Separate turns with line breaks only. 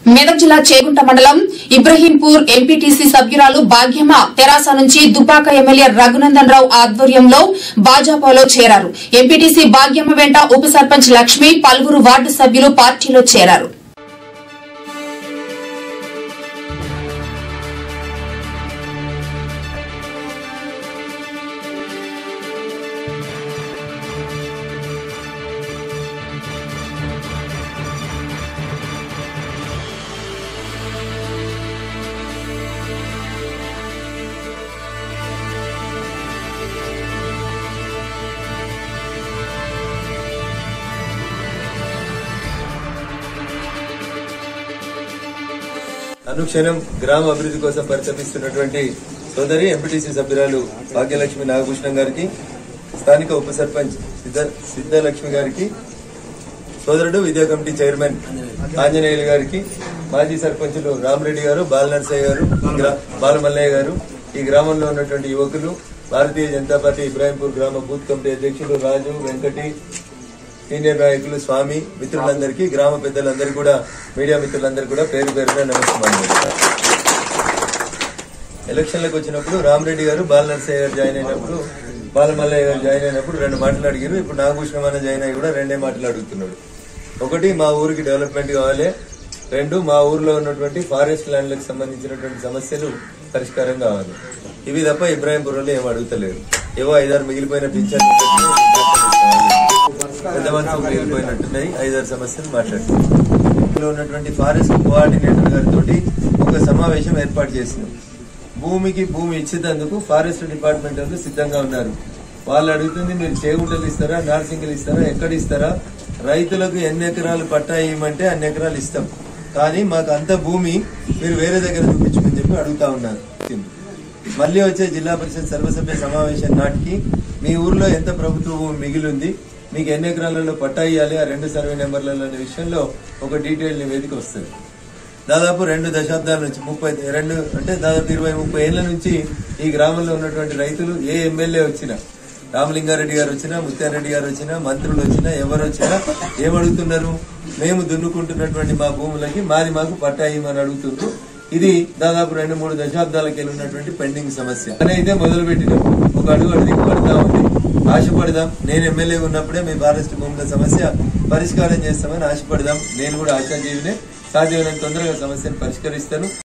మెదక్ జిల్లా చేగుంట మండలం ఇబ్రహీంపూర్ ఎంపీటీసీ సభ్యురాలు భాగ్యమ తెరాస నుంచి దుబ్బాక ఎమ్మెల్యే రఘునందన్ రావు ఆధ్వర్యంలో భాజపాలో చేరారు ఎంపీటీసీ భాగ్యమ్మ వెంట ఉప సర్పంచ్ లక్ష్మి పలువురు వార్డు సభ్యులు పార్టీలో చేరారు
అనుక్షణం గ్రామ అభివృద్ధి కోసం పరితపిస్తున్నటువంటి సోదరి ఎంపీటీసీ సభ్యురాలు భాగ్యలక్ష్మి నాగభూషణం గారికి స్థానిక ఉప సర్పంచ్ సిద్ధ సిద్ధలక్ష్మి గారికి సోదరుడు విద్యా కమిటీ చైర్మన్ ఆంజనేయులు గారికి మాజీ సర్పంచులు రామరెడ్డి గారు బాలనరసయ్య గారు గ్రా- బాలమల్లయ్య గారు ఈ గ్రామంలో ఉన్నటువంటి యువకులు భారతీయ జనతా పార్టీ ఇబ్రాహింపూర్ గ్రామ బూత్ కమిటీ అధ్యక్షులు రాజు వెంకటి సీనియర్ నాయకులు స్వామి మిత్రులందరికీ గ్రామ పెద్దలందరికీ కూడా మీడియా మిత్రులందరికీ కూడా పేరు పేరున నమస్కారం ఎలక్షన్లకు వచ్చినప్పుడు రామరెడ్డి గారు బాలనరసయ్య గారు జాయిన్ అయినప్పుడు బాలమల్లయ్య గారు జాయిన్ అయినప్పుడు రెండు మాటలు అడిగారు ఇప్పుడు నాగభూషణం అన్న జాయిన్ అయ్యి కూడా రెండే మాటలు అడుగుతున్నాడు ఒకటి మా ఊరికి డెవలప్మెంట్ కావాలి రెండు మా ఊర్లో ఉన్నటువంటి ఫారెస్ట్ ల్యాండ్లకు సంబంధించినటువంటి సమస్యలు పరిష్కారం కావాలి ఇవి తప్ప ఇబ్రాహింపూర్లో ఏం అడుగుతలేరు ఏవో ఐదారు మిగిలిపోయిన పింఛన్లు పెద్దవంతు మిగిలిపోయినట్టున్నాయి ఐదారు సమస్యలు మాట్లాడుతున్నాం ఇందులో ఉన్నటువంటి ఫారెస్ట్ కోఆర్డినేటర్ గారితో ఒక సమావేశం ఏర్పాటు చేసినాం భూమికి భూమి ఇచ్చేందుకు ఫారెస్ట్ డిపార్ట్మెంట్ వాళ్ళు సిద్ధంగా ఉన్నారు వాళ్ళు అడుగుతుంది మీరు చేగుంటలు ఇస్తారా నార్సింగిలు ఇస్తారా ఎక్కడ ఇస్తారా రైతులకు ఎన్ని ఎకరాలు పట్టా ఇవ్వమంటే అన్ని ఎకరాలు ఇస్తాం కానీ మాకు అంత భూమి మీరు వేరే దగ్గర చూపించమని చెప్పి అడుగుతా ఉన్నారు మళ్ళీ వచ్చే జిల్లా పరిషత్ సర్వసభ్య సమావేశం నాటికి మీ ఊర్లో ఎంత ప్రభుత్వ భూమి మిగిలింది మీకు ఎన్ని ఎకరాలలో పట్టా ఇవ్వాలి ఆ రెండు సర్వే నెంబర్లలో అనే విషయంలో ఒక డీటెయిల్ నివేదిక వస్తుంది దాదాపు రెండు దశాబ్దాల నుంచి ముప్పై రెండు అంటే దాదాపు ఇరవై ముప్పై ఏళ్ల నుంచి ఈ గ్రామంలో ఉన్నటువంటి రైతులు ఏ ఎమ్మెల్యే వచ్చినా రామలింగారెడ్డి గారు వచ్చినా ముత్యారెడ్డి గారు వచ్చినా మంత్రులు వచ్చినా ఎవరు వచ్చినా ఏమడుగుతున్నారు మేము దున్నుకుంటున్నటువంటి మా భూములకి మాది మాకు పట్టా ఇవ్వమని అడుగుతున్నారు ఇది దాదాపు రెండు మూడు దశాబ్దాలకి ఉన్నటువంటి పెండింగ్ సమస్య అని అయితే మొదలు పెట్టినాం ఒక అడుగు అడుగు పడతా ఉంది ఆశపడదాం నేను ఎమ్మెల్యే ఉన్నప్పుడే మీ ఫారెస్ట్ భూముల సమస్య పరిష్కారం చేస్తామని ఆశపడదాం నేను కూడా ఆశాజీవినే సాధ్యమైనంత తొందరగా సమస్యను పరిష్కరిస్తాను